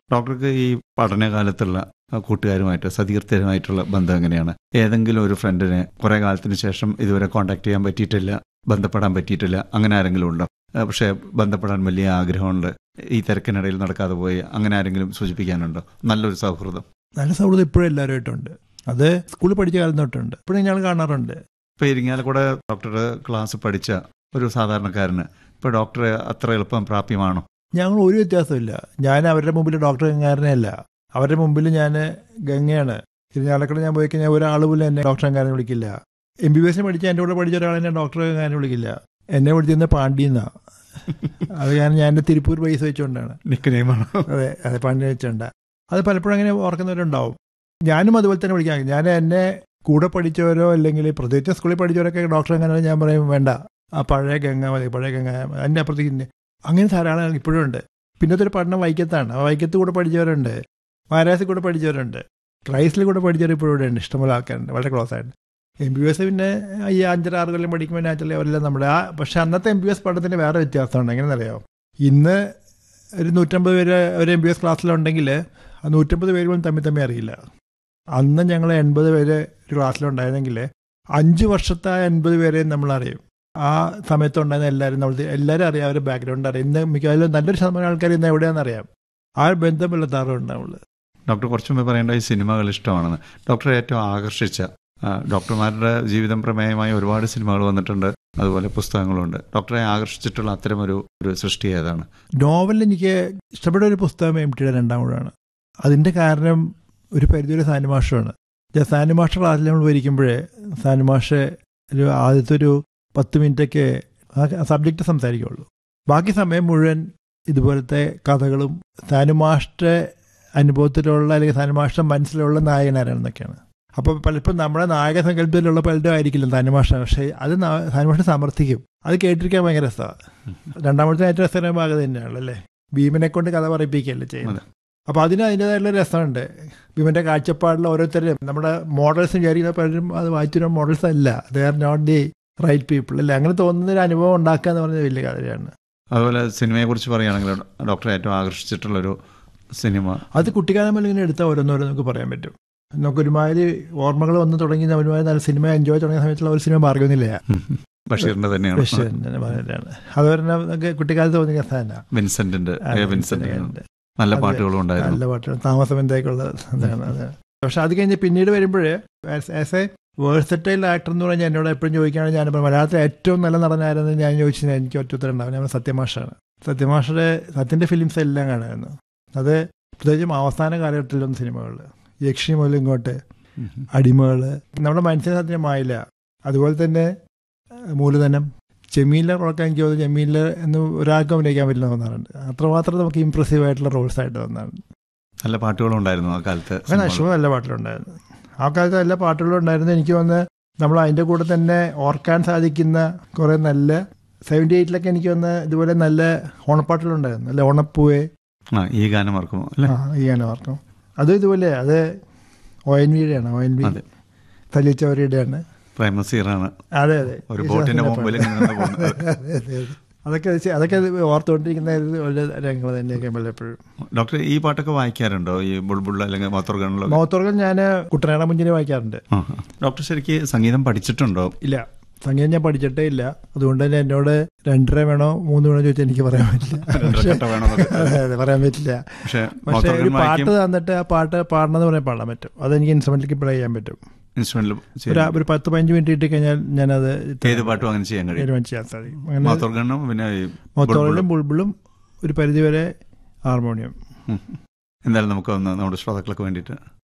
ഡോക്ടർക്ക് ഈ പഠനകാലത്തുള്ള ആ, കൂട്ടുകാരുമായിട്ട് സതീർത്ഥരുമായിട്ടുള്ള ബന്ധം എങ്ങനെയാണ് ഏതെങ്കിലും ഒരു ഫ്രണ്ടിനെ കുറെ കാലത്തിന് ശേഷം ഇതുവരെ കോൺടാക്ട് ചെയ്യാൻ പറ്റിയിട്ടില്ല ബന്ധപ്പെടാൻ പറ്റിയിട്ടില്ല അങ്ങനെ ആരെങ്കിലും ഉണ്ടോ ആ, പക്ഷേ ബന്ധപ്പെടാൻ വലിയ ആഗ്രഹമുണ്ട് ഈ തിരക്കിനിടയിൽ നടക്കാതെ പോയി അങ്ങനെ ആരെങ്കിലും സൂചിപ്പിക്കാനുണ്ടോ നല്ലൊരു സൗഹൃദം നല്ല സൗഹൃദം ഇപ്പോഴും എല്ലാവരുമായിട്ടുണ്ട് അത് സ്കൂളിൽ പഠിച്ച കാലം തൊട്ടുണ്ട് ഇപ്പോഴും ഞങ്ങൾ കാണാറുണ്ട് ഇപ്പോൾ ഇരിങ്ങാലക്കുട ഡോക്ടറുടെ ക്ലാസ് പഠിച്ച ഒരു സാധാരണക്കാരന് ഇപ്പോൾ ഡോക്ടറെ അത്ര എളുപ്പം പ്രാപ്യമാണോ ഞങ്ങൾ ഒരു വ്യത്യാസമില്ല ഞാൻ അവരുടെ മുമ്പിൽ ഡോക്ടർ ഗംഗാരനെയല്ല അവരുടെ മുമ്പിൽ ഞാൻ ഗംഗയാണ് ഇരിഞ്ഞാലക്കുട ഞാൻ പോയി കഴിഞ്ഞാൽ ഒരാൾ പോലും എന്നെ ഡോക്ടർ ഗംഗാരനെ വിളിക്കില്ല എം ബി ബി എസിന് പഠിച്ച എൻ്റെ കൂടെ പഠിച്ച ഒരാൾ എന്നെ ഡോക്ടർ ഗംഗാരനെ വിളിക്കില്ല എന്നെ വിളിച്ചിരുന്ന പാണ്ഡ്യന്നാ അത് കാരണം ഞാൻ എൻ്റെ തിരുപ്പൂർ പൈസ വെച്ചുകൊണ്ടാണ് നിക്ക് നെയ്മാണോ അതെ അതെ പാണ്ഡ്യ വെച്ചുകൊണ്ട് അത് പലപ്പോഴും അങ്ങനെ ഓർക്കുന്നവരുണ്ടാവും ഞാനും അതുപോലെ തന്നെ വിളിക്കാം ഞാൻ എന്നെ കൂടെ പഠിച്ചവരോ അല്ലെങ്കിൽ പ്രത്യേകിച്ച് സ്കൂളിൽ പഠിച്ചവരൊക്കെ ഡോക്ടർ അങ്ങനെ ഞാൻ പറയും വേണ്ട ആ പഴയ ഗംഗ മതി പഴയ ഗംഗ അതിൻ്റെ അപ്പുറത്തേക്ക് ഇന്ന അങ്ങനെ ധാരാളം ആൾ ഇപ്പോഴും ഉണ്ട് പിന്നത്തെ ഒരു പഠനം വൈക്കത്താണ് ആ വൈക്കത്ത് കൂടെ പഠിച്ചവരുണ്ട് മഹാരാസിൽ കൂടെ പഠിച്ചവരുണ്ട് ക്രൈസ്റ്റിൽ കൂടെ പഠിച്ചവർ ഇപ്പോഴും ഇവിടെ ഉണ്ട് ഇഷ്ടംപോലെ ആൾക്കാരുണ്ട് വളരെ ക്ലോസ് ആയിട്ട് എം ബി എസ് പിന്നെ ഈ അഞ്ചര ആറ് കൊല്ലം പഠിക്കുമ്പോൾ നാച്ചുറലി അവരെല്ലാം നമ്മുടെ ആ പക്ഷെ അന്നത്തെ എം ബി എസ് പഠനത്തിന് വേറെ വ്യത്യാസമുണ്ട് എങ്ങനെയെന്നറിയാമോ ഇന്ന് ഒരു നൂറ്റമ്പത് പേര് ഒരു എം ബി എസ് ക്ലാസ്സിലുണ്ടെങ്കിൽ ആ നൂറ്റമ്പത് പേര് പോലും തമ്മിൽ തമ്മിൽ അറിയില്ല അന്ന് ഞങ്ങൾ എൺപത് പേര് ഒരു ക്ലാസ്സിലുണ്ടായിരുന്നെങ്കിൽ അഞ്ച് വർഷത്തെ ആ എൺപത് പേരെയും നമ്മൾ അറിയും ആ സമയത്തുണ്ടായിരുന്ന എല്ലാവരും നമ്മൾ എല്ലാവരും അറിയാം അവരുടെ ബാക്ക്ഗ്രൗണ്ട് അറിയാം ഇന്ന് മിക്കവാറും നല്ലൊരു ശതമാനം ആൾക്കാർ ഇന്ന് എവിടെയാണെന്ന് അറിയാം ആ ഒരു ബന്ധം പുലർത്താറുണ്ടാവുള്ളൂ ഡോക്ടർ കുറച്ചു മുമ്പ് പറയേണ്ട ഈ സിനിമകൾ ഇഷ്ടമാണെന്ന് ഡോക്ടറെ ഏറ്റവും ആകർഷിച്ച ആ, ഡോക്ടർമാരുടെ ജീവിതം പ്രമേയമായ ഒരുപാട് സിനിമകൾ വന്നിട്ടുണ്ട് അതുപോലെ പുസ്തകങ്ങളുണ്ട് ഡോക്ടറെ ആകർഷിച്ചിട്ടുള്ള അത്തരം ഒരു ഒരു സൃഷ്ടി ഏതാണ് നോവൽ എനിക്ക് ഇഷ്ടപ്പെട്ട ഒരു പുസ്തകം എം ടിയുടെ രണ്ടാം കൂടാണ് അതിൻ്റെ കാരണം ഒരു പരിധിവരെ സാനുമാഷമാണ് സാനുമാഷ ക്ലാസ്സിൽ നമ്മൾ ഇരിക്കുമ്പോഴേ സാനുമാഷ് ഒരു ആദ്യത്തെ ഒരു പത്ത് മിനിറ്റൊക്കെ ആ സബ്ജക്റ്റ് സംസാരിക്കുള്ളൂ ബാക്കി സമയം മുഴുവൻ ഇതുപോലത്തെ കഥകളും സാനുമാഷ്ട അനുഭവത്തിലുള്ള അല്ലെങ്കിൽ സാനുമാഷ്ട മനസ്സിലുള്ള നായകനാരാണെന്നൊക്കെയാണ് അപ്പോൾ പലപ്പോഴും നമ്മുടെ നായക സങ്കല്പത്തിലുള്ള പലരും ആയിരിക്കില്ല സാനുമാഷ പക്ഷേ അത് സാനുമാഷ സമർത്ഥിക്കും അത് കേട്ടിരിക്കാൻ ഭയങ്കര രസമാണ് രണ്ടാമത്തെ ഏറ്റവും രസകരമായ ഭാഗം തന്നെയാണ് അല്ലേ ഭീമനെ കൊണ്ട് കഥ പറയിപ്പിക്കുകയല്ലേ ചെയ്യുന്നത് അപ്പോൾ അതിന് അതിൻ്റെതായിട്ടുള്ള രസമുണ്ട് ഭീമന്റെ കാഴ്ചപ്പാടിൽ ഓരോരുത്തരും നമ്മുടെ മോഡൽസ് വിചാരിക്കുന്ന പലരും അത് വായിച്ചിരുന്ന മോഡൽസ് അല്ല they are not the right people അല്ലേ അങ്ങനെ തോന്നുന്ന ഒരു അനുഭവം ഉണ്ടാക്കുക എന്ന് പറഞ്ഞ വലിയ കാര്യമാണ് അതുപോലെ സിനിമയെക്കുറിച്ച് പറയുകയാണെങ്കിൽ ഡോക്ടറെ ഏറ്റവും ആകർഷിച്ചിട്ടുള്ളൊരു സിനിമ അത് കുട്ടിക്കാലം മുതൽ ഇങ്ങനെ എടുത്താൽ ഓരോന്നോരോ നമുക്ക് പറയാൻ പറ്റും നമുക്ക് ഒരുമാതിരി ഓർമ്മകൾ വന്ന് തുടങ്ങി ഒരുമാതിരി നല്ല സിനിമ എൻജോയ് തുടങ്ങിയ സമയത്തുള്ള ഒരു സിനിമ മാർഗമൊന്നുമില്ല ബഷീറിന്റെ തന്നെയാണ് പറഞ്ഞിട്ടാണ് അതുപോലെ തന്നെ നമുക്ക് കുട്ടിക്കാലത്ത് തോന്നിയ കഥാന വിൻസെന്റിന്റെ എ വിൻസെന്റ് നല്ല അതെ. പാട്ടുകളും ഉണ്ടായിരുന്നു നല്ല പാട്ടുകൾ താമസം എന്തായിക്കുള്ള അതാണ് അത് പക്ഷെ അത് കഴിഞ്ഞ് പിന്നീട് വരുമ്പോഴേ ആസ് എ വേഴ്സറ്റൈൽ ആക്ടർ എന്ന് പറഞ്ഞാൽ എന്നോട് എപ്പോഴും ചോദിക്കുകയാണെങ്കിൽ ഞാൻ പറയും, മലയാളത്തിലെ ഏറ്റവും നല്ല നടനായിരുന്നു ഞാൻ ചോദിച്ചാൽ എനിക്ക് ഒറ്റ ഉത്തരം ഉണ്ടാവും ഞാൻ സത്യമാഷാണ് സത്യമാഷയുടെ സത്യൻ്റെ ഫിലിംസ് എല്ലാം കാണായിരുന്നു അത് പ്രത്യേകിച്ചും അവസാന കാലഘട്ടത്തിലൊന്നും സിനിമകളിൽ യക്ഷി മുതൽ ഇങ്ങോട്ട് ഉം. അടിമകൾ നമ്മുടെ മനസ്സിന് സത്യം മായില്ല അതുപോലെ തന്നെ ആ, മൂലധനം ജമീലർ റോൾക്ക് എനിക്ക് തോന്നുന്നു ജമീലർ എന്ന് ഒരാൾക്കും അഭിനയിക്കാൻ പറ്റില്ല തോന്നാറുണ്ട് അത്രമാത്രം നമുക്ക് ഇമ്പ്രസീവ് ആയിട്ടുള്ള റോൾസ് ആയിട്ട് തോന്നാറുണ്ട് നല്ല പാട്ടുകളും ഉണ്ടായിരുന്നു ആ കാലത്ത് അങ്ങനെ സിനിമകൾ. അശ്വം നല്ല പാട്ടിലുണ്ടായിരുന്നു ആ കാലത്ത് നല്ല പാട്ടുകളും ഉണ്ടായിരുന്നു എനിക്ക് തോന്നുന്നു നമ്മൾ അതിൻ്റെ കൂടെ തന്നെ ഓർക്കാൻ സാധിക്കുന്ന കുറേ നല്ല സെവൻറ്റി എയ്റ്റിലൊക്കെ എനിക്ക് വന്ന് ഇതുപോലെ നല്ല ഓണപ്പാട്ടുകളുണ്ടായിരുന്നു അല്ലെ ഓണപ്പൂവേ ആ ഈ ഗാനം ഓർക്കുമോ അല്ലെ ആ ഈ ഗാനം ഓർക്കും അതും ഇതുപോലെ അത് ഒ എൻ വിയുടെയാണ് ഒ എൻ വി അതെ തല്ലിച്ചവരിയുടെയാണ് പ്രേമസീറാണ് അതെ അതെ ഒരു ബോട്ടിന്റെ മുമ്പിൽ ഇങ്ങനെ നിന്ന് പോകുന്നത്. അതെ, അതെ, അതെ. അതൊക്കെ വെച്ച് അതൊക്കെ ഓർത്തുകൊണ്ടിരിക്കുന്ന ഒരു രംഗങ്ങൾ തന്നെയൊക്കെ പലപ്പോഴും ഡോക്ടർ ഈ പാട്ടൊക്കെ വായിക്കാറുണ്ടോ ഈ ബുൾബുൾ അല്ലെങ്കിൽ മോത്തോർഗണിലോ മൗത്തോർഗൻ ഞാൻ കുട്ടനാട മുഞ്ചിനെ വായിക്കാറുണ്ട് ഡോക്ടർ ശരിക്ക് സംഗീതം പഠിച്ചിട്ടുണ്ടോ ഇല്ല സംഗീതം ഞാൻ പഠിച്ചിട്ടേ ഇല്ല അതുകൊണ്ട് തന്നെ എന്നോട് രണ്ടര വേണോ മൂന്ന് വേണോ ചോദിച്ചാൽ എനിക്ക് പറയാൻ പറ്റില്ല പക്ഷേ- രണ്ടരക്കട്ട വേണമെന്നൊക്കെ. അതെ, അതെ, പറയാൻ പറ്റില്ല പക്ഷെ പക്ഷേ ഒരു മോത്തോർഗൺ പാട്ട് വായിക്കും തന്നിട്ട് ആ പാട്ട് പാടണമെന്ന് പറയാൻ പാടാൻ പറ്റും അതെനിക്ക് ഇൻസ്ട്രുമെന്റിലേക്ക് പ്ലേ ചെയ്യാൻ പറ്റും ഇൻസ്ട്രുമെന്റിൽ ഒരു ഒരു പത്ത് പതിനഞ്ച് മിനിറ്റ് ഇട്ട് കഴിഞ്ഞാൽ ഞാനത് ഏത് പാട്ടും അങ്ങനെ ചെയ്യാൻ കഴിയും തീരുമാനിച്ച് ചെയ്യാൻ സാധിക്കും അങ്ങനെ മോത്തോർഗണ്ണും പിന്നെ ഈ മൊത്തോളിലും ബുൾബിളും ഒരു പരിധിവരെ ഹാർമോണിയം ഉം. എന്തായാലും നമുക്ക് ഒന്ന് നമ്മുടെ ശ്രോതാക്കൾക്ക് വേണ്ടിയിട്ട്